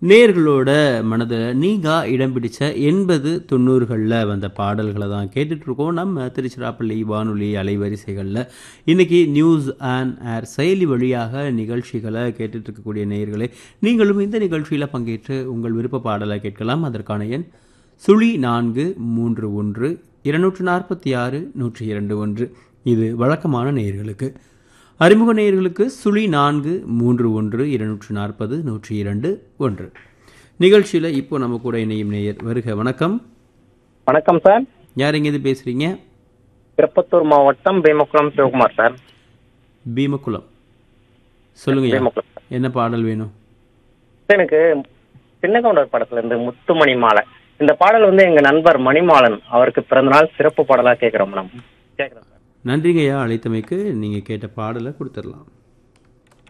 நேர்களோட மனதில் நீங்கா இடம் பிடிச்ச எண்பது தொண்ணூறுகளில் வந்த பாடல்களை தான் கேட்டுட்ருக்கோம் நம்ம திருச்சிராப்பள்ளி வானொலி அலைவரிசைகளில் இன்றைக்கி நியூஸ் அண்ட் ஏர் செயலி வழியாக நிகழ்ச்சிகளை கேட்டுட்டு இருக்கக்கூடிய நேயர்களே நீங்களும் இந்த நிகழ்ச்சியில் பங்கேற்று உங்கள் விருப்ப பாடலை கேட்கலாம் அதற்கான எண் சுழி நான்கு மூன்று ஒன்று இருநூற்று நாற்பத்தி ஆறு நூற்றி இரண்டு ஒன்று இது வழக்கமான நேயர்களுக்கு அறிமுக நேயர்களுக்கு சுழி நான்கு மூன்று ஒன்று இருநூற்று நாற்பது நூற்றி இரண்டு ஒன்று நிகழ்ச்சியில் இப்போ நம்ம கூட இணையும் நேயர் வருக வணக்கம் வணக்கம் சார் யார் எங்கேருந்து பேசுகிறீங்க திருப்பத்தூர் மாவட்டம் பீமக்குளம் சிவகுமார் சார் பீமக்குளம் சொல்லுங்க பீமக்குளம் என்ன பாடல் வேணும் சார், எனக்கு சின்னகவுண்டர் படத்துல இருந்து முத்துமணி மாலை இந்த பாடல் வந்து எங்க நண்பர் மணிமாலன் அவருக்கு பிறந்தநாள் சிறப்பு பாடலா கேட்கிறோம் மேடம் கேட்கிறோம் சார் நன்றிங்கய்யா அழைத்தமைக்கு நீங்கள் கேட்ட பாடலை கொடுத்துடலாம்